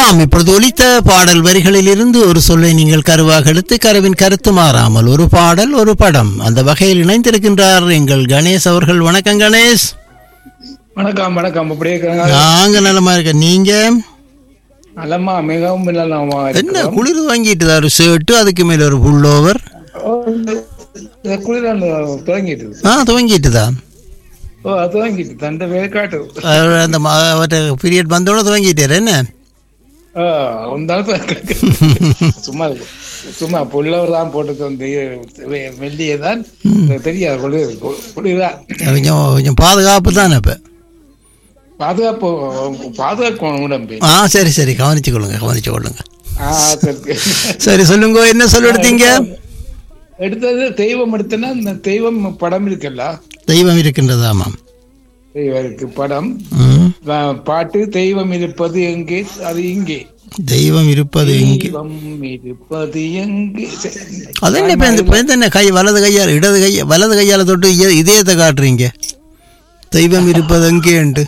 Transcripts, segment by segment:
ஆம் இப்பொழுது ஒலித்த பாடல் வரிகளில் இருந்து ஒரு சொல்லை நீங்கள் கருவாக எடுத்து கருவின் கருத்து மாறாமல் ஒரு பாடல் ஒரு படம் அந்த வகையில் இணைந்திருக்கின்றார் எங்கள் கணேஷ் அவர்கள் வணக்கம் கணேஷ் வணக்கம் வணக்கம் அப்படியே இருக்கிறாங்க நாங்க நலமா இருக்க நீங்க நலமா மிகவும் நலமா என்ன இருக்கிறோம். குளிர் வாங்கிட்டு ஒரு ஷர்ட் அதுக்கு மேல ஒரு புல் ஓவர் ஓ, இந்த- இந்த குளிர் அந்த துவங்கிட்டு ஆ துவங்கிட்டுதா ஓ அது துவங்கிட்டு தண்டை வேக்காட்டு அவர் அந்த பீரியட் வந்தோட துவங்கிட்டாரு என்ன ஆ, இருந்தாலும் சும்மா சும்மா புள்ளவர் தான் போட்டு வந்து வெள்ளியே தான் தெரியாது குளிர் குளிர்தான் கொஞ்சம் கொஞ்சம் பாதுகாப்பு தானே இப்ப பாதுகாப்பு பாதுகாக்கணும் உடம்பு ஆ சரி சரி கவனிச்சு கொள்ளுங்க கவனிச்சு கொள்ளுங்க ஆ, சரி. சரி சொல்லுங்க என்ன சொல்ல எடுத்தீங்க எடுத்தது தெய்வம் எடுத்தனா இந்த தெய்வம் படம் இருக்குல்ல தெய்வம் இருக்கின்றதாமாம் தெய்வம் இருக்கு படம் ம். பா- பாட்டு தெய்வம் இருப்பது எங்கே அது இங்கே தெய்வம் இருப்பது இங்கு தெய்வம் இருப்பது எங்கே அது என்ன இப்ப இந்த இப்ப இந்த என்ன கை வலது கையால் இடது கை வலது கையால தொட்டு இய- இதயத்தை காட்டுறீங்க தெய்வம் இருப்பது எங்கேண்டு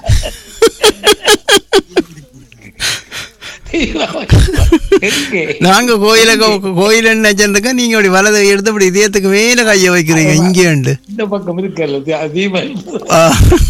தெய்வம் எங்கே நாங்க கோயில கோயில் நினைச்சிருக்க நீங்க அப்படி வலது கை எடுத்து அப்படி இதயத்துக்கு மேல கைய வைக்கிறீங்க இங்கேண்டு இந்த பக்கம் இருக்கல்ல தி- தீபம் ஆ.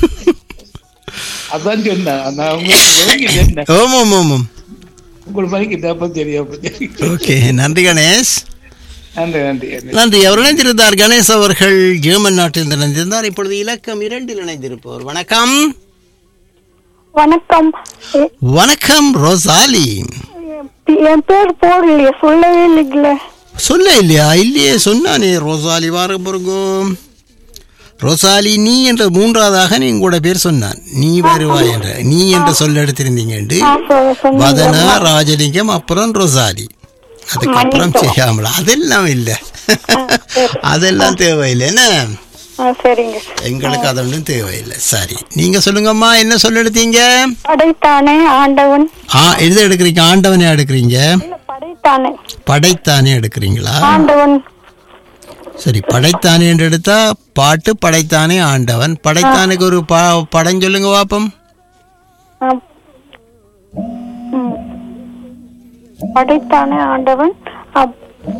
அதான் சொன்னேன் நான் உங்களுக்கு விளங்கி சொன்னேன் ஆமாம் ஆமாம் உங்களுக்கு விளங்கி தப்ப தெரியும் அப்ப தெரியும். ஓகே நன்றி கணேஷ் நன்றி நன்றி நன்றி. நன்றி அவர் இணைந்திருந்தார் கணேஷ் அவர்கள் ஜெர்மன் நாட்டில் இணைந்திருந்தார் இப்பொழுது இலக்கம் இரண்டில் இணைந்திருப்பவர் வணக்கம் வணக்கம் எ- வணக்கம் ரோசாலி என் பேர் போடலையே சொல்லவே இல்லைங்களே சொல்ல இல்லையா இல்லையே சொன்னானே ரோசாலி வார பிறகு ரோசாலி நீ என்ற மூன்றாவதாக நீ உங்களோட பேர் சொன்னான் நீ வருவாய் என்ற நீ என்ற சொல்ல எடுத்திருந்தீங்க ஆ, சொ- சொன்னீங்க. வதனா ராஜலிங்கம் அப்புறம் ரோசாலி அதுக்கப்புறம் செய்யாமல அதெல்லாம் இல்லை அதெல்லாம் தேவையில்லை என்ன ஆ, சரிங்க எங்களுக்கு அது ஒன்றும் தேவையில்லை சரி நீங்க சொல்லுங்கம்மா என்ன சொல்ல எடுத்தீங்க படைத்தானே ஆண்டவன் ஆ எது எடுக்கிறீங்க ஆண்டவனே எடுக்கிறீங்க இல்ல, படைத்தானே படைத்தானே எடுக்கிறீங்களா ஆண்டவன் சரி படைத்தானே என்று எடுத்தா பாட்டு படைத்தானே ஆண்டவன் படைத்தானுக்கு ஒரு பா படம் சொல்லுங்க பாப்பம் ஆ. ம். படைத்தானே ஆண்டவன் அப்-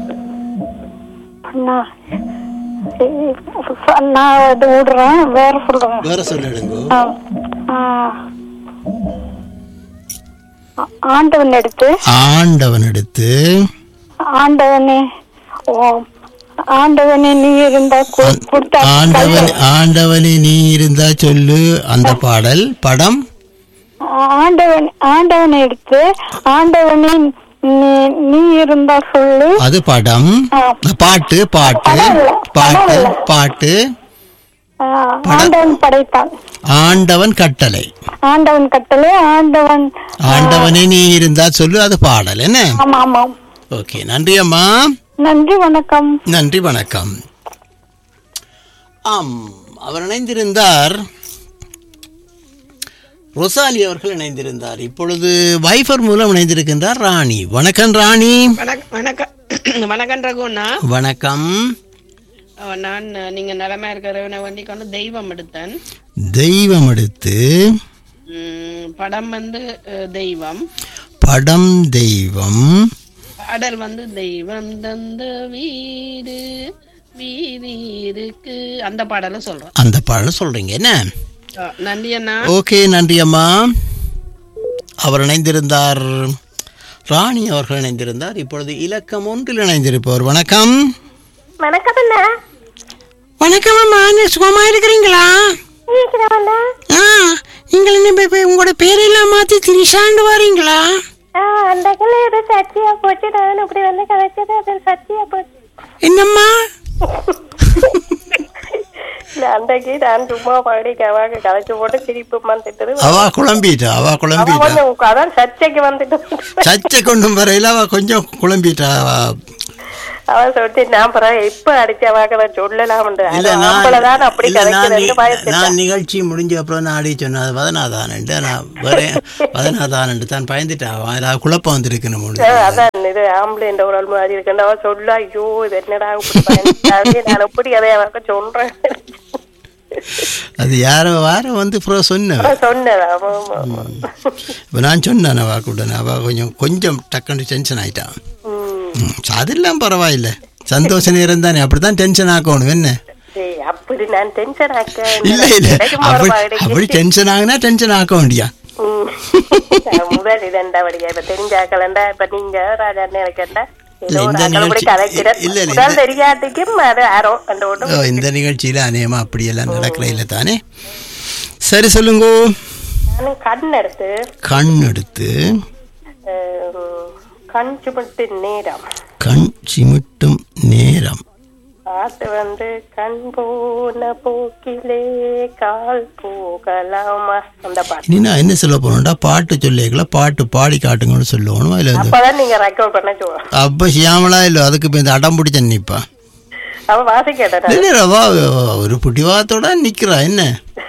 நான் ஏய், நான் இது விடுறேன் வேற சொல்றேன் வேற சொல்லிடுங்க ஆ. ஆ. ஆ- ஆண்டவன் எடுத்து ஆண்டவன் எடுத்து ஆண்டவனே ஓ ஆண்டவனே நீ இருந்தா கு- கொடுத்தா ஆண்டவன் ஆண்டவனே நீ இருந்தா சொல்லு அந்த பாடல் படம் ஆண்டவன் ஆண்டவனை எடுத்து ஆண்டவனே நீ நீ இருந்தா சொல்லு அது படம் ஆ. பாட்டு பாட்டு படம் இல்ல, பாட்டு படம் இல்ல. பாட்டு ஆ, ஆண்டவன் படைத்தான் ஆண்டவன் கட்டளை ஆண்டவன் கட்டளை ஆண்டவன் ஆண்டவனே நீ இருந்தா சொல்லு அது பாடல் என்ன ஆமா ஆமாம் ஓகே நன்றி அம்மா நன்றி வணக்கம் நன்றி வணக்கம் ஆம் அவர் இணைந்திருந்தார் ரொசாலி அவர்கள் இணைந்திருந்தார் இப்பொழுது வைஃபர் மூலம் இணைந்திருக்கின்றார் ராணி வணக்கம் ராணி வணக்கம் வணக்கம் வணக்கம் ரகுண்ணா வணக்கம் அஹ் நான் அஹ், நீங்க நிலைமை இருக்கிறவனை வண்டி கொண்டு தெய்வம் எடுத்தேன் தெய்வம் எடுத்து உம், படம் வந்து அஹ், தெய்வம் படம் தெய்வம் பாடல் வந்து தெய்வம் தந்த வீடு வீதி இருக்கு அந்த பாடலை சொல்றேன் அந்த பாடல் சொல்றீங்க என்ன அஹ், நன்றி அண்ணா ஓகே நன்றி அம்மா அவர் இணைந்திருந்தார் ராணி அவர்கள் இணைந்திருந்தார் இப்பொழுது இலக்கம் ஒன்றில் இணைந்திருப்பவர் வணக்கம் வணக்கம் அண்ணா வணக்கம் அம்மா நீ சுகமா இருக்கிறீங்களா ஆ நீங்கள் என்ன இப்ப- இப்ப உங்களோட பேரெல்லாம் மாத்தி திரிஷாண்டு வரீங்களா அந்த கிளை சச்சியா போச்சு நான் இப்படி வந்து கதைச்சது அது சச்சியா போச்சு என்னம்மா அன்றைக்கு நான் சும்மா பாடி கவாக கதைச்சு போட்டு சிரிப்பு வந்துட்டு அவ குழம்பிட்டா அவ குழம்பிட்டா கொஞ்சம் அதான் சர்ச்சைக்கு வந்துட்டு சர்ச்சை கொண்டும் வரையில அவ கொஞ்சம் குழம்பிட்டா அவ அவன் சொல்லிட்டு நான் பிறகு இப்ப அடிச்ச வாக்க சொல்லலாம் இல்ல நான் அப்பளதான் அப்படி இல்ல, நான் கதைக்கிறேன் நி- பயத்து நான் நிகழ்ச்சி முடிஞ்ச அப்புறம் நான் அடி சொன்னேன் அது வதனாதானன்ட்டு நான் வேற வதனாதானன்ட்டு தான் பயந்துட்டா அவன் ஏதாவது குழப்பம் வந்திருக்கணும் அதான் இது ஆம்புலன்ஸ் ஒரு ஆள் மாதிரி இருக்குன்னு அவன் சொல்ல ஐயோ இது என்னடா இப்படி பயந்துட்டாங்க. நான் எப்படி அதை அவருக்கு சொல்றேன் அது யாரோ வாரம் வந்து அப்புறம் சொன்னேன் சொன்னதா ஆமா, ஆமா, ஆமா. இப்போ நான் சொன்னேன் அவா கூட அவ கொஞ்சம் கொஞ்சம் டக்குன்னு டென்ஷன் ஆயிட்டான் ம். ம், அதெல்லாம் பரவாயில்ல சந்தோஷ நேரம் தானே அப்படித்தான் டென்ஷன் ஆக்கணும் என்ன சரி, அப்படி நான் டென்ஷன் ஆக்க இல்ல இல்ல அப்படி அப்படி டென்ஷன் ஆகுனா டென்ஷன் ஆக்க வேண்டியா ம். நான் முதல் இதண்டா வடியா இப்ப தெரிஞ்சாக்கலண்டா இப்ப நீங்க ராஜா இருக்கண்டா இல்ல, ஏதோ ஒரு இந்த ஆக்கள் இப்படி நிகழ்ச்சி- கதைக்கிற இல்ல, இல்ல, முதல் இந்த- தெரியாட்டிக்கும் அது ஆரோ அந்த ஓ, ஒன்றும் இந்த நிகழ்ச்சியில அநேகமா அப்படியெல்லாம் நடக்கிற இல்லை தானே சரி சொல்லுங்க நானும் கண் எடுத்து கண் எடுத்து அஹ், கண் சுமட்டு நேரம் கண் சிமிட்டும் நேரம் பாட்டு வந்து கண் போன போக்கிலே கால் போகலாமா அந்த பாட்டு இனி நான் என்ன சொல்ல போறேன்டா பாட்டு சொல்லிக்கல பாட்டு பாடி காட்டுங்கன்னு சொல்லணும் அதில் வந்து அப்பதான் நீங்க ரெக்கார்ட் பண்ண சொல்லுவோம் அப்போ சியாமலா இல்லை அதுக்கு இப்போ இந்த அடம் பிடிச்ச நிப்பா அவன் வாசி கேட்டேன் இல்லை ரவா ஒரு புட்டிவாதத்தோட நிக்கிறா என்ன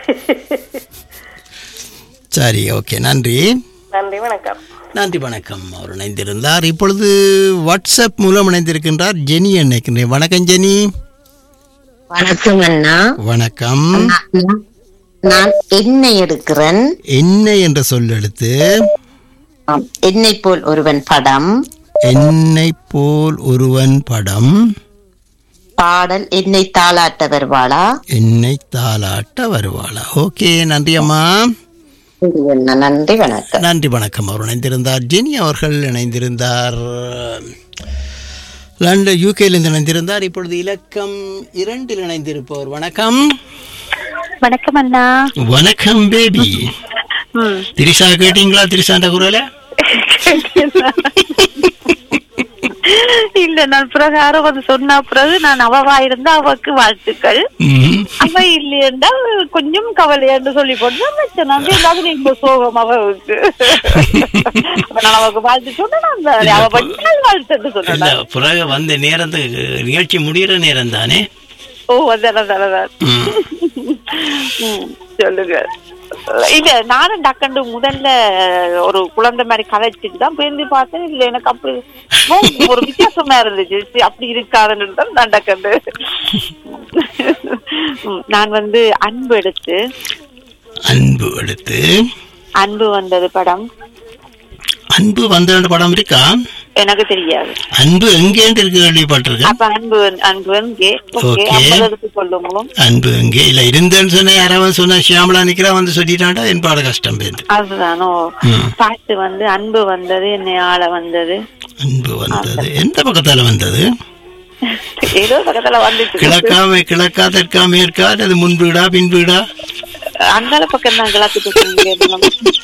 சரி ஓகே நன்றி நன்றி வணக்கம் நன்றி வணக்கம் அவர் இணைந்திருந்தார் இப்பொழுது வாட்ஸ்அப் மூலம் இணைந்திருக்கின்றார் ஜெனி நினைக்கின்றேன் வணக்கம் ஜெனி வணக்கம் அண்ணா வணக்கம் நான் எண்ணெய் எடுக்கிறேன் என்ன என்ற சொல் எடுத்து ஆம், என்னை போல் ஒருவன் படம் என்னை போல் ஒருவன் படம் பாடல் என்னை தாளாட்ட வருவாளா என்னை தாளாட்ட வருவாளா ஓகே நன்றி அம்மா இது என்ன நன்றி வணக்கம் நன்றி வணக்கம் அவர் இணைந்திருந்தார் ஜெனி அவர்கள் இணைந்திருந்தார் லண்டன் யூகேலிருந்து இணைந்திருந்தார் இப்பொழுது இலக்கம் இரண்டில் இணைந்திருப்பவர் வணக்கம் வணக்கம் அண்ணா வணக்கம் பேபி திரிஷா கேட்டீங்களா திரிஷாண்ட குரல இல்ல நான் பிறகு யாரோ வந்து சொன்ன பிறகு நான் அவவா இருந்தா அவக்கு வாழ்த்துக்கள் ம். அவ இல்லையண்டா கொஞ்சம் கவலையான்னு சொல்லி போட்டு வச்சேன் நான் எல்லாரும் ரொம்ப சோகம் அவளுக்கு அப்ப நான் அவக்கு வாழ்த்து சொன்னேன் நான் அவ பண்ணால் வாழ்த்துன்னு இல்ல சொன்னேன் பிறகு வந்த நேரத்துக்கு நிகழ்ச்சி முடிகிற நேரம் தானே ஓ அதான் அதான் அதான் ம், சொல்லுங்க இல்ல நானும் டக்கண்டு முதல்ல ஒரு குழந்தை மாதிரி கதைச்சிட்டு தான் பேருந்து பார்த்தேன் இல்ல எனக்கு அப்படி ஓ, ஒரு வித்தியாசமா இருந்துச்சு சரி, அப்படி இருக்காதுன்னு தான் நான் டக்கண்டு ம், நான் வந்து அன்பு எடுத்து அன்பு எடுத்து அன்பு வந்தது படம் அன்பு வந்த படம் இருக்கா எனக்கு தெரியாது அன்பு எங்கேன்னு இருக்கு கேள்விப்பட்டிருக்கேன் அப்ப அன்பு வந்து- அன்பு வந்து ஓகே Okay. ஐம்பது எடுத்து சொல்லுங்களும் அன்பு எங்கே இல்ல இருந்தேன்னு சொன்ன யாராவது சொன்னா ஷியாமலா நிக்கிறா வந்து சொல்லிட்டாண்டா என் பாட கஷ்டம் பேருந்து அதுதானோ ம். பாட்டு வந்து அன்பு வந்தது என்னை ஆள வந்தது அன்பு வந்தது எந்த பக்கத்தால வந்தது ஏதோ பக்கத்துல வந்துச்சு கிழக்காம கிழக்கா தெற்கா மேற்கா அல்லது முன் வீடா பின் வீடா அந்த பக்கம் தான் கிளப்பிட்டு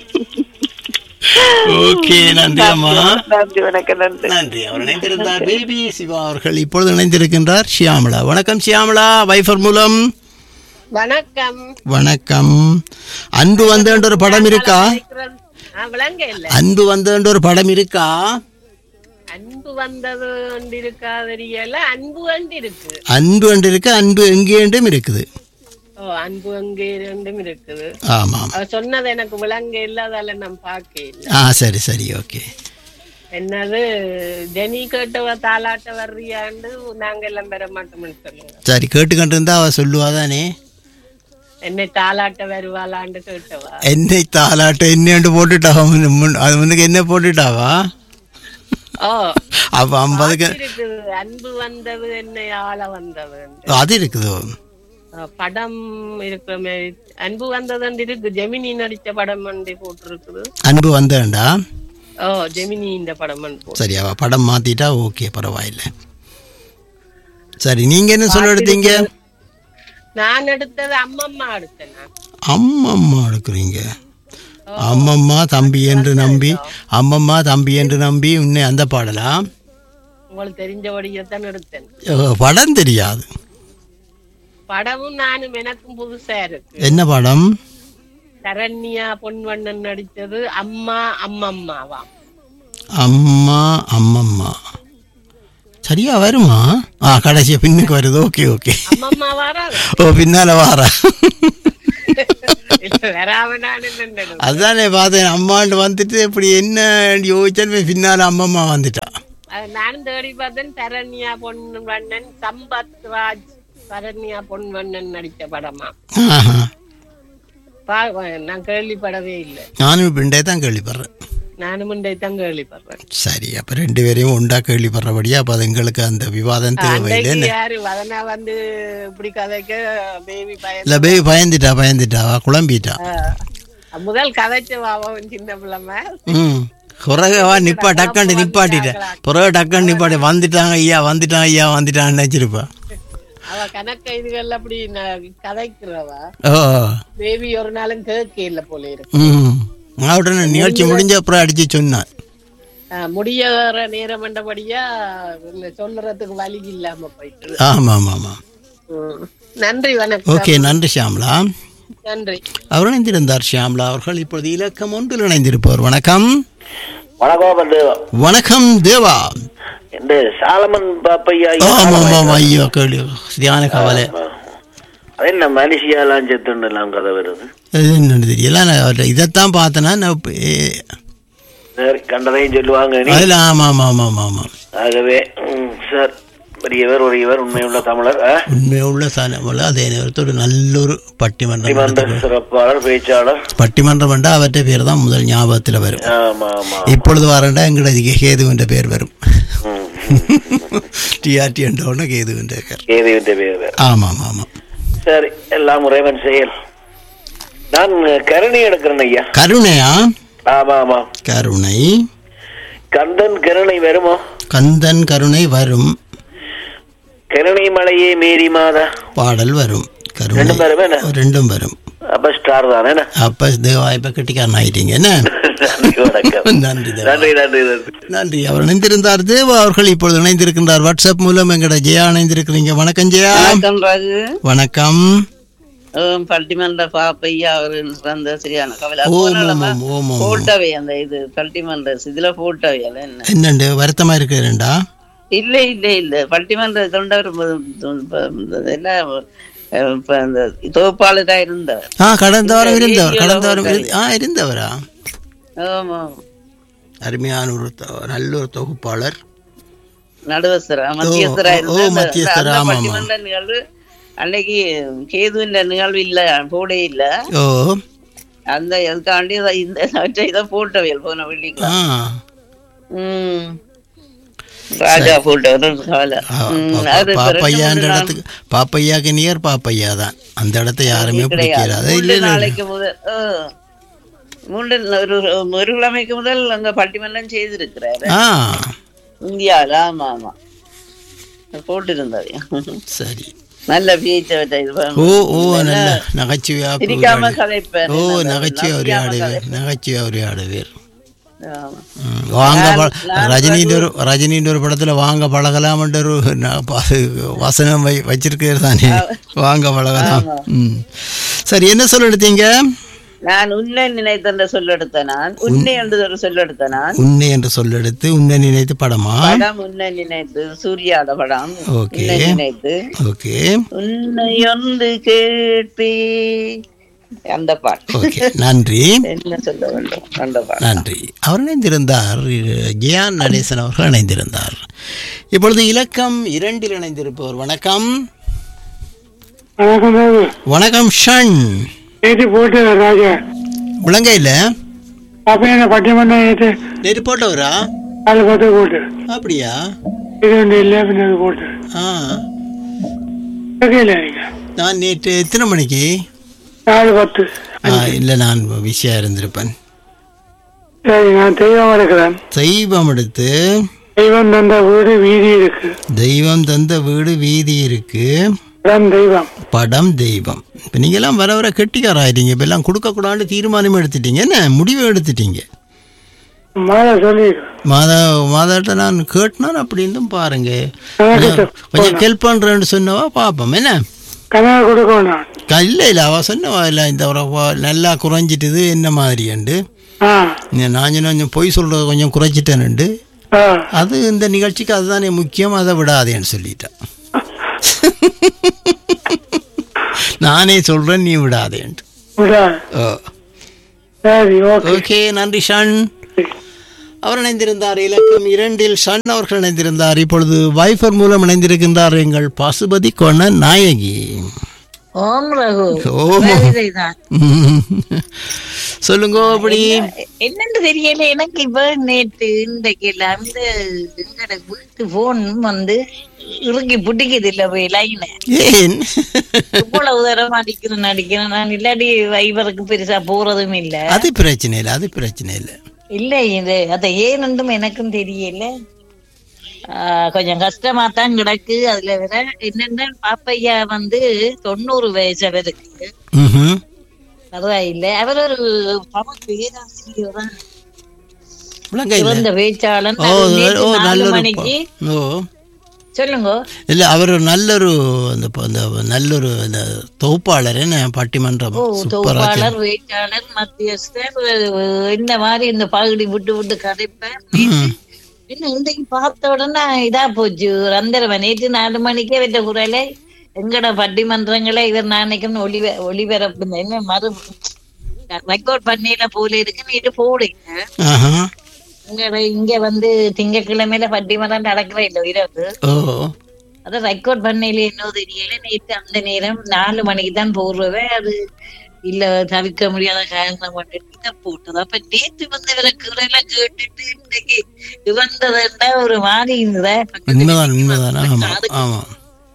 ஓகே நன்றி அம்மா நன்றி வணக்கம் நன்றி நன்றி அவர் இணைந்திருந்தார் பேபி சிவா அவர்கள் இப்பொழுது இணைந்திருக்கின்றார் ஷியாமலா வணக்கம் ஷியாமலா வைஃபர் மூலம் வணக்கம் வணக்கம் அன்பு வந்தேன்ற ஒரு படம் இருக்கா ஆ, விளங்க இல்ல அன்பு வந்தேன்ற ஒரு படம் இருக்கா அன்பு வந்தது ஒன்று இருக்கா தெரியல அன்பு வந்து இருக்கு அன்பு என்று இருக்கு அன்பு எங்கேண்டும் இருக்குது ஓ அன்பு அங்கே ரெண்டும் இருக்குது ஆமாம் அவ சொன்னது எனக்கு விளங்க இல்ல அதால நான் பார்க்க இல்ல ஆ சரி சரி ஓகே என்னது ஜெனி கேட்டவ தாலாட்ட வர்றியாண்டு நாங்க எல்லாம் பெற மாட்டோம்னு சொல்லுங்க சரி கேட்டுக்கிட்டு இருந்தா அவ சொல்லுவாதானே என்னை தாலாட்ட வருவாளான்னு கேட்டவா என்னை தாலாட்ட என்னண்டு போட்டுட்டாவா முன்ன- முன்- அது முன்னுக்கு என்ன போட்டுட்டாவா ஓ அப்ப ஐம்பதுக்கு இருக்குது அன்பு வந்தது என்னை ஆள வந்தது அது இருக்குதோ படம் இருக்கிற மாதிரி அன்பு வந்தது இருக்கு ஜெமினி நடிச்ச படம் வந்து போட்டிருக்குது அன்பு வந்தேன்டா ஓ ஜெமினி இந்த படம் வந்து போட்டு சரி அவ படம் மாத்திட்டா ஓகே பரவாயில்ல சரி நீங்க என்ன சொல்ல எடுத்தீங்க நான் எடுத்தது அம்மம்மா எடுத்தேன் நான். அம்மம்மா எடுக்கிறீங்க அம்மம்மா தம்பி என்று நம்பி அம்மம்மா தம்பி என்று நம்பி உன்னை அந்த பாடலா உங்களுக்கு தெரிஞ்சபடியே தான் எடுத்தேன் அஹ், படம் தெரியாது படமும் நானும் எனக்கும் புதுசா இருக்கு என்ன படம் சரண்யா பொன்வண்ணன் நடிச்சது அம்மா அம்மம்மாவாம் அம்மா அம்மம்மா சரியா வருமா ஆ கடைசியா பின்னுக்கு வருது ஓகே ஓகே அம்மம்மா வாராது ஓ பின்னால வாரா வராம நான் நின்னுடு. அதானே பார்த்தேன் அம்மாண்டு வந்துட்டு இப்படி என்ன யோசிச்சாலும் பின்னால அம்மம்மா வந்துட்டா அது நானும் தேடி பார்த்தேன் சரண்யா பொன்வண்ணன் சம்பத் ராஜ் சரண்யா பொன்வண்ணன் நடிச்ச படமா ஆஹா பா நான் கேள்விப்படவே இல்லை நானும் இப்போ இண்டே தான் கேள்விப்படுறேன் நானும் முண்டை தான் கேள்விப்படுறேன் சரி அப்போ ரெண்டு பேரையும் உண்டா கேள்விப்படுறபடியா அப்போ அது எங்களுக்கு அந்த விவாதம் தேவையில்லை அன்னைக்கு என்ன யாரு வதனா வந்து இப்படி கதைக்க பேபி பையன் இல்லை பேய் பயந்துட்டா பயந்துட்டா அவ குழம்பிட்டா முதல் கதைச்சு அவன் சின்ன பிள்ளைம ம் குறகவா நிப்பா டக்காண்டு நிப்பாட்டிட்டேன் பிறகு டக்காண்டு நிப்பாட்டி வந்துட்டாங்க ஐயா வந்துட்டான் ஐயா வந்துட்டான்னு நினச்சிருப்பா அவ கணக்க இதுகள் அப்படி ந- கதைக்கிறவ ஓ பேபி ஒரு நாளும் கேட்க இல்ல போல இருக்கு ம் அவட்ட நிகழ்ச்சி முடிஞ்ச அப்புறம் அடிச்சு சொன்னான் ஆஹ், முடியற நேரம் என்றபடியா இந்த சொல்றதுக்கு வழி இல்லாம போயிட்டு ஆமாம் ஆமாம் ஆமாம் ம். நன்றி வணக்கம் ஓகே நன்றி ஷியாம்லா நன்றி அவர் இணைந்திருந்தார் ஷியாம்லா அவர்கள் இப்பொழுது இலக்கம் ஒன்றில் இணைந்திருப்பவர் வணக்கம் வணக்கம் தேவா வணக்கம் தேவா இந்த சாலமன் பாப்பையா ஆமாம் ஆமாம் ஐயோ கேள்வி சரியான கவலை அது என்ன மலேசியாலாம் செத்துன்னு எல்லாம் கதை வருது அது என்னன்னு தெரியல நான் அவர்ட்ட இதைத்தான் பார்த்தேன்னா நான் இப்ப, ஏ, சரி கண்டதையும் சொல்லுவாங்க நீ அதில் ஆமாம் ஆமாம் ஆமாம் ஆமாம் ஆகவே ம், சார் பெரியவர் உரியவர் உண்மையுள்ள தமிழர் ஆ? உண்மையுள்ள சாணம் அதே நேரத்தில் ஒரு நல்லொரு பட்டிமன்றம் நீதிமன்ற நடத்தி- சிறப்பாளர் பேச்சாளர் பட்டிமன்றம் என்றால் அவற்றை பேர் தான் முதல் ஞாபகத்தில் வரும் ஆமா ஆமா இப்பொழுது வரண்டா எங்களது கேது என்ற பேர் வரும் ம். டிஆர்டி என்ற உடனே கேது என்ற பேர் கேதுவிന്റെ பேர் ஆமாம் ஆமாம் சரி எல்லாம் உறைவன் செயல் நான் கருணை எடுக்கிறேன் ஐயா கருணையா ஆமா ஆமா கருணை கந்தன் கருணை வருமோ கந்தன் கருணை வரும் கருணை மலையே மீறி மாதா பாடல் வரும் கருணை ரெண்டும் வருமே என்ன? ரெண்டும் வரும் அப்ப ஸ்டார் தானே என்ன? அப்ப தேவா இப்ப கெட்டிக்காரன் ஆயிட்டீங்க என்ன நன்றி வணக்கம் நன்றி தேவா நன்றி நன்றி நன்றி நன்றி அவர் இணைந்திருந்தார் தேவா அவர்கள் இப்பொழுது இணைந்திருக்கின்றார் வாட்ஸ்அப் மூலம் எங்கட ஜெயா இணைந்திருக்கிறீங்க வணக்கம் ஜெயா வணக்கம் ரகு வணக்கம் ஹம், பட்டிமன்ற பாப்பையா அவரு அந்த சரியான கவலை ஓம் ஓம் ஓம் ஓம் ஓம் போட்டவை அந்த இது பட்டிமன்ற இதுல போட்டவை அல்ல என்ன என்னண்டு வருத்தமா இருக்கிறேன்டா இல்ல இல்ல இல்ல பட்டிமன்ற தொண்டவர் என்ன அஹ், இப்ப அந்த தொகுப்பாளரா இருந்தவர் ஆ கடந்த வாரம் இருந்தவர் கடந்த வாரம் இரு- ஆ இருந்தவரா ஆமா அருமையான ஒரு தொ- நல்ல ஒரு தொகுப்பாளர் நடுவசரா மத்தியஸ்தரா ஓ, ஓ, இருந்த மத்தியஸ்தரா, அந்த ஆமா, ஆமா. பட்டிமன்ற நிகழ்வு அன்னைக்கு கேதுவின் நிகழ்வு இல்ல போடே இல்ல ஓ அந்த அதுக்காண்டி இதை- இந்த இதை போட்டவையல் போன வெள்ளிக்கிழமை ஆ ம். ராஜா போட்டவர் கால ஆ, பா- பாப்பையான்ற இடத்துக்கு பாப்பையாக்கு நியர் பாப்பையா தான் அந்த இடத்த யாருமே பிடிக்கிறாது இல்ல மூன்று இல்ல நாளைக்கு முதல் ஆ. மூன்று ஒரு ஒரு கிழமைக்கு முதல் அங்க பட்டிமன்றம் செய்திருக்கிறாரு ஆ இந்தியாவில் ஆமா ஆமா போட்டிருந்தாரு சரி நல்ல பேச்சை வச்ச இது பண்ணு. ஓ ஓ நல்ல நகைச்சுவையா சிரிக்காம உரையாடு. கதைப்பேன் ஓ நல்ல- நகைச்சுவை நகைக்காம உரையாடுவேர் கதைப்பேன். நகைச்சுவை உரையாடுவேர் ஆமா. ம், வாங்க ப- நான் ரஜினின்ற ஒரு ரஜினின்ற ஒரு படத்துல வாங்க பழகலாம்ன்ற ஒரு ந- ப- வசனம் வை வச்சிருக்கிறது தானே வாங்க பழகலாம் ம் சரி என்ன சொல்ல எடுத்தீங்க நான் உன்னை நினைத்தென்ற சொல்லெடுத்த நான் உன்னை என்று ஒரு சொல்லெடுத்த நான் உன்னை என்று சொல்லெடுத்து உன்னை நினைத்து படமா படம் உன்னை நினைத்து சூர்யாட படம் ஓகே. உன்னை நினைத்து ஓகே உன்னை ஒன்று கேட்டே அந்த பாட்டு ஓகே நன்றி என்ன சொல்ல வேண்டும் அந்த பாட்டு நன்றி அவர் இணைந்திருந்தார் ஜியான் நடேசன் அவர்கள் இணைந்திருந்தார் இப்பொழுது இலக்கம் இரண்டில் இணைந்திருப்பவர் வணக்கம் வணக்கம் பாபு வணக்கம் ஷன் நேற்று போட்டு ராஜா விளங்கையில் அப்ப என்ன பட்டிமன்றம் நேற்று நேற்று போட்டவரா நாலு பத்து போட்டு அப்படியா இது ஒன்று இல்லை பின்னது போட்டு ஆ கேட்கல நீங்க நான் நேற்று எத்தனை மணிக்கு நாலு பத்து ஆ இல்லை நான் பிஸியாக இருந்திருப்பேன் சரி நான் தெய்வம் எடுக்கிறேன் தெய்வம் எடுத்து தெய்வம் தந்த வீடு வீதி இருக்கு தெய்வம் தந்த வீடு வீதி இருக்கு இடம் தெய்வம் படம் தெய்வம் இப்போ நீங்கள்லாம் வர வர கெட்டிக்காராயிட்டீங்க இப்போ எல்லாம் கொடுக்கக்கூடாதுன்னு தீர்மானம் எடுத்துட்டீங்க என்ன முடிவு எடுத்துட்டீங்க மாதா சொல்லி மாதா மாதாட்ட நான் கேட்டினான் அப்படின்னு பாருங்க கணக்கு கொஞ்சம் ஹெல்ப் பண்ணுறேன்னு சொன்னவா பார்ப்போம் என்ன கணக்கு கொடுக்கணும் க- இல்லை இல்லை அவள் சொன்னவா இல்லை இந்த ஒரு வ- நல்லா குறைஞ்சிட்டுது என்ன மாதிரியாண்டு ஆ நான் சொன்ன கொஞ்சம் பொய் சொல்கிறத கொஞ்சம் குறைச்சிட்டேனுண்டு ஆ அது இந்த நிகழ்ச்சிக்கு அதுதானே முக்கியம் அதை விடாதேன்னு சொல்லிட்டேன் நானே சொல்கிறேன் நீ விடாதேன்ட்டு விடா ஓ சரி ஓகே ஓகே நன்றி ஷான் அவர் இணைந்திருந்தார் இலக்கம் இரண்டில் சன் அவர்கள் இணைந்திருந்தார் இப்பொழுது வைஃபர் மூலம் இணைந்திருக்கின்றார் எங்கள் பசுபதி கொண நாயகி ஓம் ரகு ஓம். வேலைதான். ம். சொல்லுங்க அப்படி என்னன்னு தெரியல எனக்கு இப்ப நேற்று இன்றைக்கு எல்லாம் இந்த எங்கட வீட்டு போன் வந்து இறுக்கி பிடிக்குது இல்ல போய் லைன ஏன் இவ்வளவு தரம் அடிக்கிறேன் அடிக்கிறேன் நான் இல்லாட்டி வைபருக்கு பெருசா போறதும் இல்ல அது பிரச்சனை இல்லை அது பிரச்சனை இல்லை இல்ல இது அதை ஏனென்றும் எனக்கும் தெரியல ஆஹ் கொஞ்சம் கஷ்டமா தான் கிடக்கு அதுல விட என்னன்னா பாப்பையா வந்து தொண்ணூறு வயசு அவருக்கு ம்ஹும். பரவாயில்லை அவர் ஒரு தமிழ் பேராசிரியர் தான் விளங்க இல்லை சிறந்த பேச்சாளன் ஓ அது நேற்று ஓ நாலு நல்ல ஒரு மணிக்கு ஓ சொல்லுங்க இல்லை அவர் நல்லொரு அந்த ப- அந்த நல்லொரு அந்த தொகுப்பாளர் என்ன பட்டிமன்றம் ஓ சூப்பராக தொகுப்பாளர் வேட்பாளர் மத்தியஸ்தர் அஹ், இந்த மாதிரி இந்த பாகுடி விட்டு விட்டு கதைப்பேன் என்ன இன்றைக்கு பார்த்த உடனே இதா போச்சு ரந்தரவன் நேற்று நாலு மணிக்கே விட்ட குரலை எங்கட பட்டிமன்றங்களை இவர் நாளைக்குன்னு ஒளி ஒளிபரப்பு என்ன மறு ரெக்கார்ட் பண்ணில போல இருக்கு நேற்று போடுங்க ஆஹா இங்க இங்க வந்து திங்கட்கிழமையில பட்டிமன்றம் நடக்கிற இல்லை இரவு ஓ அதை ரெக்கார்ட் பண்ணல என்ன தெரியல நேற்று அந்த நேரம் நாலு மணிக்கு தான் போடுறவே அது இல்ல தவிர்க்க முடியாத காரணம் பண்ணிட்டு போட்டது அப்ப நேற்று வந்து இவரை குரலை கேட்டுட்டு இன்னைக்கு இவந்ததுன்னா ஒரு மாதிரி இருந்ததா உண்மைதான் உண்மைதான் ஆமாம் ஆமாம்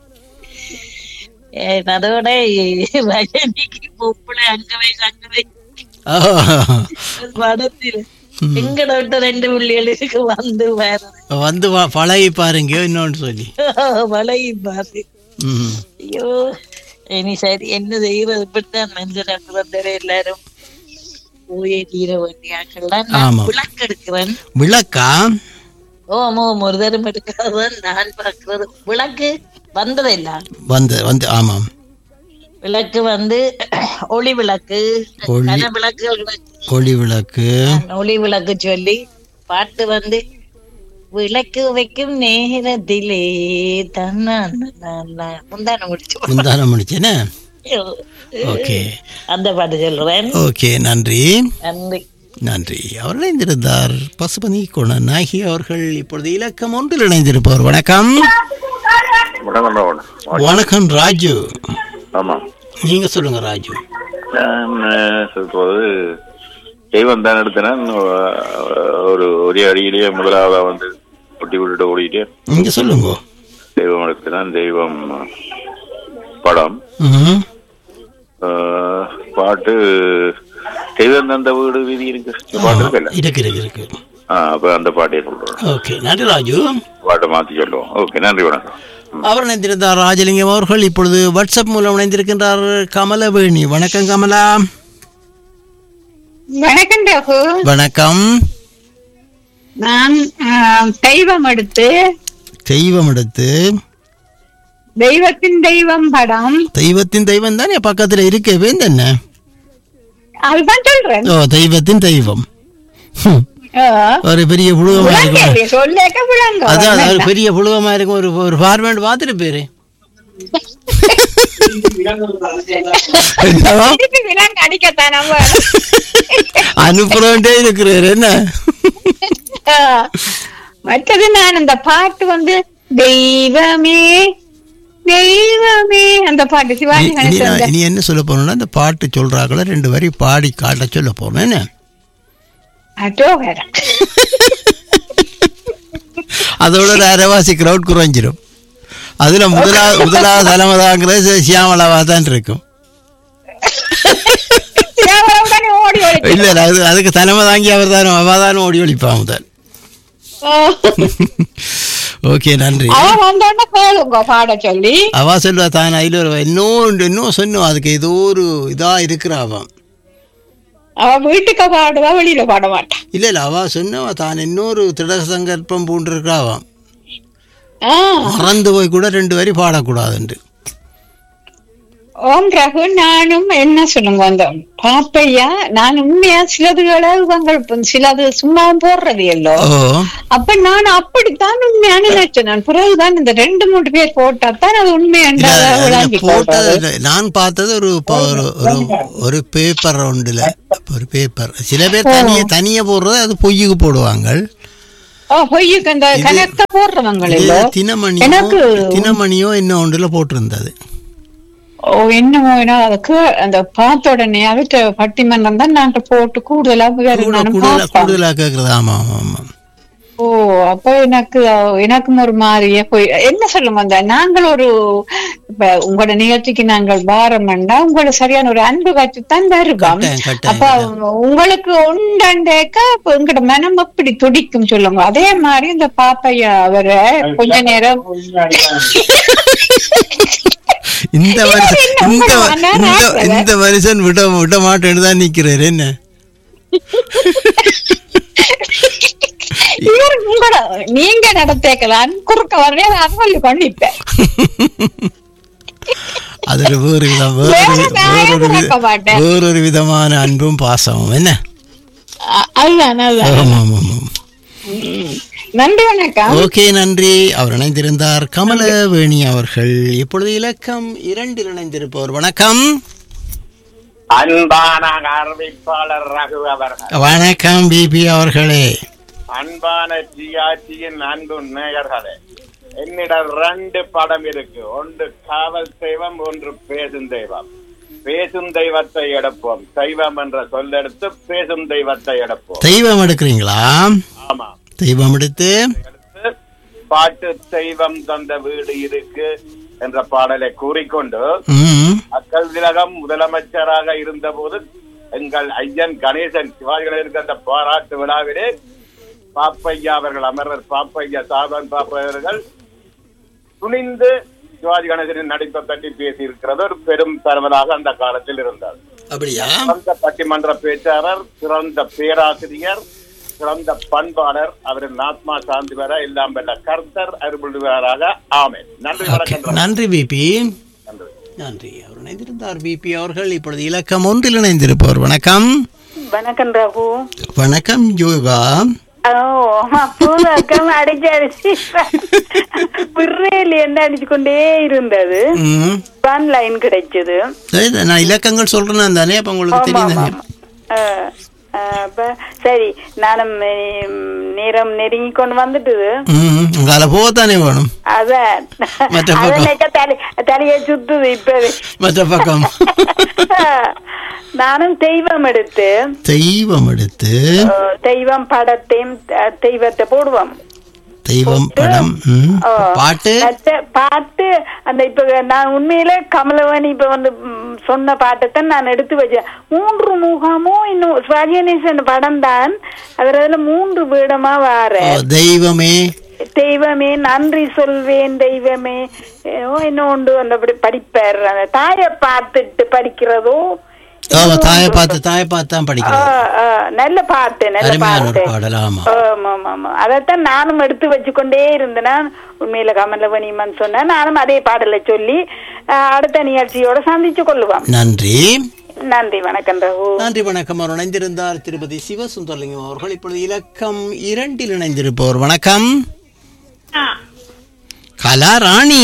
ஏன் அதோட ரஜினிக்கு பொம்பளை அங்க வயசு அங்க வயசு ஆ. படத்தில் எங்கட விட்ட ரெண்டு பிள்ளைகளுக்கு வந்து வேற வந்து வா- பழகி பாருங்க இன்னொன்று சொல்லி வளையி பாரு ம் ஐயோ இனி சரி என்ன செய்யறது இப்படித்தான் மனுஷன் பிறந்தவரை எல்லாரும் போயே தீர வேண்டிய ஆக்கள்லாம் நான் ஆமா. விளக்கு எடுக்கிறேன் விளக்கா ஓம் ஓம் ஒரு தரம் எடுக்காதான் நான் பார்க்கிறது விளக்கு வந்ததில்ல வந்து வந்து ஆமாம் விளக்கு வந்து ஒளி விளக்கு ஒளி- கன விளக்குகள் ஒளி விளக்கு ஒளி விளக்கு சொல்லி பாட்டு வந்து விளக்கு வைக்கும் நேரத்திலே தன்னா முந்தான முடிச்சு முந்தான முடிச்சேனே ஓகே அந்த பாட்டு சொல்றேன் ஓகே நன்றி நன்றி நன்றி அவர் இணைந்திருந்தார் பசுபதி குண நாயகி அவர்கள் இப்பொழுது இலக்கம் ஒன்றில் இணைந்திருப்பவர் வணக்கம் வணக்கம் ராவண் வணக்கம் ராஜு ஆமாம் நீங்க சொல்லுங்க ராஜு நான் அஹ், இப்போது தெய்வம் தான் எடுத்தேன் ஒரு ஒரே அடியிலேயே முதலாவதா வந்து ஒட்டி விட்டுட்டு ஓடிட்டு நீங்க சொல்லுங்க தெய்வம் எடுத்தேன் தெய்வம் படம் ம்ஹும். அஹ், பாட்டு தெய்வம் தந்த வீடு வீதி இருக்கு இந்த பாட்டு இருக்குல்ல இருக்கு இருக்கு இருக்கு ஆ அப்ப அந்த பாட்டே சொல்றோம் ஓகே நன்றி ராஜு பாட்டை மாத்தி சொல்லுவோம் ஓகே நன்றி வணக்கம் அவர் இணைந்திருந்தார் ராஜலிங்கம் அவர்கள் இப்பொழுது வாட்ஸ்அப் மூலம் இணைந்திருக்கின்றார் கமலவேணி வணக்கம் கமலா வணக்கம் ரகு வணக்கம் நான் ஆ, தெய்வம் எடுத்து தெய்வம் எடுத்து தெய்வத்தின் தெய்வம் படம் தெய்வத்தின் தெய்வம் தானே பக்கத்துல இருக்கவே என்ன அதுதான் சொல்றேன் ஓ தெய்வத்தின் தெய்வம் ஹம். ஆ. ஒரு பெரிய புழுகமா விளங்கலையே, இருக்கும் சொல்லேக்க விளங்கும். அதான் ஒரு பெரிய புழுகமா இருக்கும் ஒரு ஒரு ஃபார்மேட் பார்த்துட்டு பேரு என்னவா? திருப்பி விலங்கு அடிக்கத்தான் நம்ம அனுப்புறோண்டே இருக்கிறார் என்ன ஆ. மற்றது நான் அந்த பாட்டு வந்து தெய்வமே தெய்வமே அந்த பாட்டு சிவாஜி இனி- இனி நான் கணேசன் இனி என்ன சொல்ல போறோம்னா இந்த பாட்டு சொல்றாங்கள ரெண்டு வரி பாடி காட்ட சொல்ல போறோம் என்ன அட்டோகரா அதோட ஒரு அரைவாசி கிரவுட் குறைஞ்சிரும் அதுல முதலாவது முதலாவது தலைமதாங்கிறது சியாமலாவா தான் இருக்கும் உடனே ஓடி ஓடி இல்ல இல்ல அது அதுக்கு தலைமை தாங்கி அவர் தான் அவ தான் ஓடி ஒழிப்பான் முதல் ஓகே நன்றி அவ வந்தோடனே கேளுங்க பாட சொல்லி அவ சொல்லுவா தான் அதில் ஒரு இன்னும் இன்னும் சொன்னோம் அதுக்கு ஏதோ ஒரு இதா இருக்கிறா அவன் அவ வீட்டுக்கு பாடுவா வெளியில பாட மாட்டான் இல்ல இல்ல அவ சொன்னவா தான் இன்னொரு திட சங்கல்பம் பூண்டிருக்காவாம் ஆ, மறந்து போய் கூட ரெண்டு வரி பாடக்கூடாதுண்டு ஓம் ரகு நானும் என்ன சொல்லுங்க அந்த பாப்பையா நான் உண்மையா சிலதுகளை இவங்க இப்ப சிலது சும்மா போடுறது இல்லோ ஓ அப்ப நான் அப்படித்தான் உண்மையான நினைச்சேன் நான் பிறகுதான் இந்த ரெண்டு மூணு பேர் போட்டாத்தான் அது இல்ல, உண்மையாண்டா இல்ல, விளங்கி போட்டது இல்ல. நான் பார்த்தது ஒரு ப- ஒரு ஒரு ஒரு பேப்பர் ஒன்றுல ஒரு பேப்பர் சில பேர் தனிய தனியா போடுறது அது பொய்யுக்கு போடுவாங்க ஓ பொய்யுக்கு அந்த கணக்க போடுறவங்க இது இல்லோ தினமணியோ எனக்கு தினமணியோ என்ன ஒன்றுல போட்டிருந்தது ஓ என்னமோ ஏன்னா அதுக்கு அந்த பார்த்த உடனே அவற்ற பட்டிமன்றம் தான் நாங்க போட்டு கூடுதலா வேற கூட நானும் கூடுதலா பார்ப்பேன். கூடுதலா கேக்குறது ஆமா ஆமா ஆமா ஓ அப்ப எனக்கு அஹ், எனக்கும் ஒரு மாதிரியே போய் என்ன சொல்லுங்க அந்த நாங்கள் ஒரு இப்ப உங்களோட நிகழ்ச்சிக்கு நாங்கள் பாரம்னா உங்களோட சரியான ஒரு அன்பு காட்சித்தான் வருவோம் கட்டாயம், கட்டாயம், அப்ப உங்களுக்கு உண்டாண்டேக்கா அப்ப எங்களோட மனம் அப்படி துடிக்கும் சொல்லுங்க அதே மாதிரி இந்த பாப்பையா அவரை கொஞ்ச நேரம் இந்த வருஷம் என்ன இந்த வ- பண்ணுவானா, இந்த ராத்திரி? இந்த வருஷம் விட விட மாட்டேன்னு தான் நிக்கிறாரு என்ன இவர் உங்களோட நீங்க நடத்தேக்கலாம் குறுக்க வரவே அறுவல் பண்ணிப்பேன் அதுல வேறு விதம் வேற வேறொரு நான் வேறொரு வித பார்க்க மாட்டேன். வேறொரு விதமான அன்பும் பாசமும் என்ன அ- அதுதான் அதுதான் ஆமா ஆமா ஆமா நன்றி வணக்கம் ஓகே நன்றி அவர் இணைந்திருந்தார் கமலவேணி அவர்கள் இப்பொழுது இலக்கம் இரண்டில் இணைந்திருப்பவர் வணக்கம் அன்பான அறிவிப்பாளர் ரகு அவர்கள் வணக்கம் பிபி அவர்களே அன்பான ஜிஆர்டியின் அன்பு நேயர்களே என்னிடம் ரெண்டு படம் இருக்கு ஒன்று காவல் தெய்வம் ஒன்று பேசும் தெய்வம் பேசும் தெய்வத்தை எடுப்போம் தெய்வம் என்ற சொல்லெடுத்து பேசும் தெய்வத்தை எடுப்போம் தெய்வம் எடுக்கிறீங்களா ஆமா தெய்வம் எடுத்து பாட்டு தெய்வம் தந்த வீடு இருக்கு என்ற பாடலை கூறிக்கொண்டு ம், மக்கள் திலகம் முதலமைச்சராக இருந்தபோது எங்கள் ஐயன் கணேசன் சிவாஜி கணேசனுக்கு அந்த பாராட்டு விழாவிலே பாப்பையா அவர்கள் அமரர் பாப்பையா சாதன் பாப்பையா அவர்கள் துணிந்து சிவாஜி கணேசனின் நடிப்பை பற்றி பேசி இருக்கிறது ஒரு பெரும் தரவலாக அந்த காலத்தில் இருந்தார் அப்படியா சிறந்த பட்டிமன்ற பேச்சாளர் சிறந்த பேராசிரியர் சிறந்த பண்பாளர் அவரின் ஆத்மா சாந்தி பெற எல்லாம் வெல்ல கர்த்தர் அருள்புரிவாராக ஆமென் நன்றி வணக்கம் நன்றி பிபி நன்றி நன்றி அவர் இணைந்திருந்தார் பிபி அவர்கள் இப்பொழுது இலக்கம் ஒன்றில் இணைந்திருப்பவர் வணக்கம் வணக்கம் ரகு வணக்கம் யோகா ஓ பூதக்கம் அடிச்சு அடிச்சு பிறேல் என்ன அடிச்சு கொண்டே இருந்தது ம். ஒன் லைன் கிடைச்சது சரி, நான் இலக்கங்கள் சொல்றேன் தானே அப்ப உங்களுக்கு ஆமா, தெரியும் தானே ஆமா. அஹ், அஹ், அப்ப சரி நானும் ம், நேரம் நெருங்கி கொண்டு வந்துட்டுது ம் உங்களால போகத்தானே வேணும் அதான் மற்ற பக்கம். அதனைக்க தலை தலையை சுத்துது இப்பவே மற்ற பக்கம் நானும் தெய்வம் எடுத்து தெய்வம் எடுத்து அஹ், தெய்வம் படத்தையும் அஹ், தெய்வத்தை போடுவோம் தெய்வம் படம் ம். ஓ. பாட்டு மத்த பாட்டு அந்த இப்ப நான் உண்மையில கமலவாணி இப்ப வந்து ம், சொன்ன பாட்டைத்தான் நான் எடுத்து வச்சேன் மூன்று முகமும் இன்னும் சுவாஜியநேசன் படம் தான் அவர் அதுல மூன்று வீடமா வார ஓ, தெய்வமே தெய்வமே நன்றி சொல்வேன் தெய்வமே ஓ இன்னும் உண்டு அந்த அப்படி படிப்பார் அந்த தாயை பார்த்துட்டு படிக்கிறதோ ஆமா தாயை பார்த்து தாயை பார்த்து தான் ஆ, படிக்கிறோம் ஆ, நல்ல பாட்டு நல்ல அருமையான ஒரு பாட்டு பாடல் ஆமா ஆமா ஆமா ஆமா அதைத்தான் நானும் எடுத்து வச்சுக்கொண்டே இருந்தேன் உண்மையில கமலவனிமன் சொன்ன நானும் அதே பாடலை சொல்லி ஆஹ், அடுத்த நிகழ்ச்சியோட சந்திச்சு கொள்ளுவோம் நன்றி நன்றி வணக்கம் ரகு நன்றி வணக்கம் அவர் இணைந்திருந்தார் திருப்பதி சிவசுந்தரலிங்கம் அவர்கள் இப்பொழுது இலக்கம் இரண்டில் இணைந்திருப்பவர் வணக்கம் கலா ராணி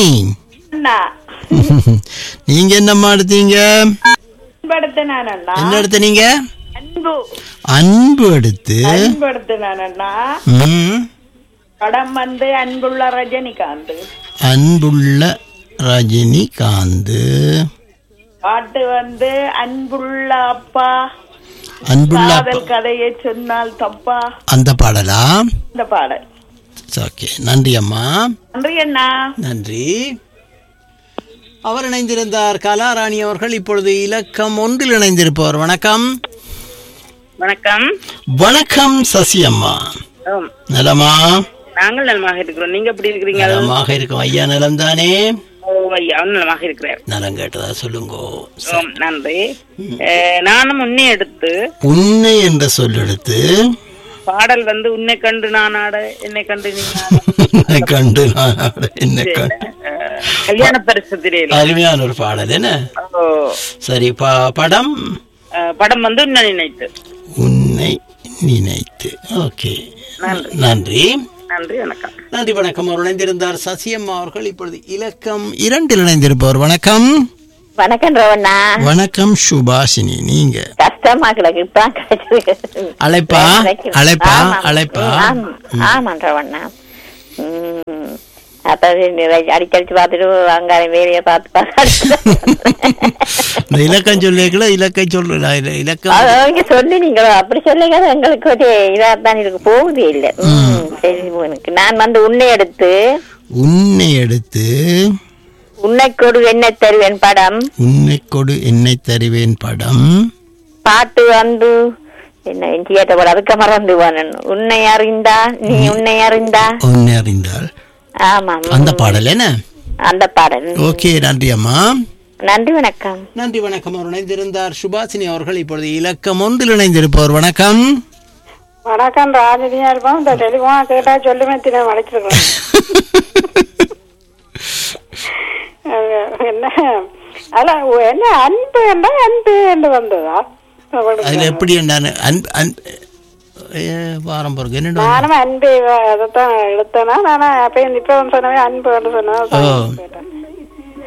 நீங்க என்னம்மா எடுத்தீங்க அன்படுத்த நான் அண்ணா என்ன எடுத்த நீங்க அன்பு அன்பு எடுத்து அன்படுத்த நான் அண்ணா ம், படம் வந்து அன்புள்ள ரஜினிகாந்த் அன்புள்ள ரஜினிகாந்த் பாட்டு வந்து அன்புள்ள அப்பா அன்புள்ள காதல் அப்பா. கதையை சொன்னால் தப்பா அந்த பாடலா இந்த பாடல் ஓகே நன்றி அம்மா நன்றி அண்ணா நன்றி அவர் இணைந்திருந்தார் கலாராணி அவர்கள் இப்பொழுது இலக்கம் ஒன்றில் இணைந்திருப்பவர் வணக்கம் வணக்கம் வணக்கம் சசி அம்மா ஆம். நலமா நாங்கள் நலமாக இருக்கிறோம் நீங்க எப்படி இருக்கிறீங்க நலமாக இருக்கும் ஐயா நலம் தானே ஓ, ஐயா அவன் நலமாக இருக்கிறார் நலம் கேட்டதா சொல்லுங்க ஓம், நன்றி அஹ், நானும் உன்னை எடுத்து உன்னை என்ற சொல்லெடுத்து பாடல் வந்து உன்னை கண்டு நான் ஆட என்னை கண்டு நீ ஆட கண்டு நான் ஆட, என்னை கண்டு அஹ், கல்யாண பரிசு திரையில அருமையான ஒரு பாடல் என்ன ஓ, சரி ப- படம் அஹ், படம் வந்து உன்னை நினைத்து உன்னை நினைத்து ஓகே நன்றி. நன்றி நன்றி வணக்கம் நன்றி வணக்கம் அவர் இணைந்திருந்தார் சசியம்மா அவர்கள் இப்பொழுது இலக்கம் இரண்டில் இணைந்திருப்பவர் வணக்கம் வணக்கம் ரவண்ணா வணக்கம் சுபாஷினி நீங்க கஷ்டமா கிடக்கு இப்பதான் கிடைச்சது அழைப்பா அழைப்பா ஆமாம். அழைப்பா ஆமாம். ஆமாம் ரவண்ணா உம். அப்ப நிறைய அடிக்கடிச்சு பார்த்துட்டு அங்காள வேலையை பார்த்து பார்த்து இந்த இலக்கம் சொல்லிக்கல இலக்கம் சொல்லல இல்ல, இலக்கம் அவங்க சொல்லி நீங்க அப்படி சொல்லுங்க எங்களுக்கு ஒரு இதா தான் இருக்கு போகுதே இல்ல உம், சரி உனக்கு நான் வந்து உன்னை எடுத்து உன்னை எடுத்து உன்னை கொடு என்ன தருவேன் படம் உன்னை கொடு என்னை தருவேன் படம் பாட்டு வந்து என்ன தியேட்டர் போல அதுக்கு மறந்து போனேன் உன்னை அறிந்தா நீ உன்னை அறிந்தா உன்னை அறிந்தால் ஆமாம் அந்த பாடல் என்ன அந்த பாடல் ஓகே நன்றி அம்மா நன்றி வணக்கம் நன்றி வணக்கம் அவர் இணைந்திருந்தார் சுபாஷினி அவர்கள் இப்பொழுது இலக்கம் ஒன்றில் இணைந்திருப்பவர் வணக்கம் வணக்கம் ராஜினியா இருப்போம் இந்த டெலிஃபோன் கேட்டா சொல்லுமே தினம் அழைச்சிருக்கோம் என்ன அல்ல என்ன அன்பு என்ன அன்பு என்று வந்ததா அதுல எப்படி நான் அன்பு அன்பு ஏ, வாரம் பிறகு என்னடா நானும் அன்பு அதைத்தான் எடுத்தேனா நானும் அப்ப இப்ப வந்து சொன்னவே அன்பு என்று ஓ சொன்னா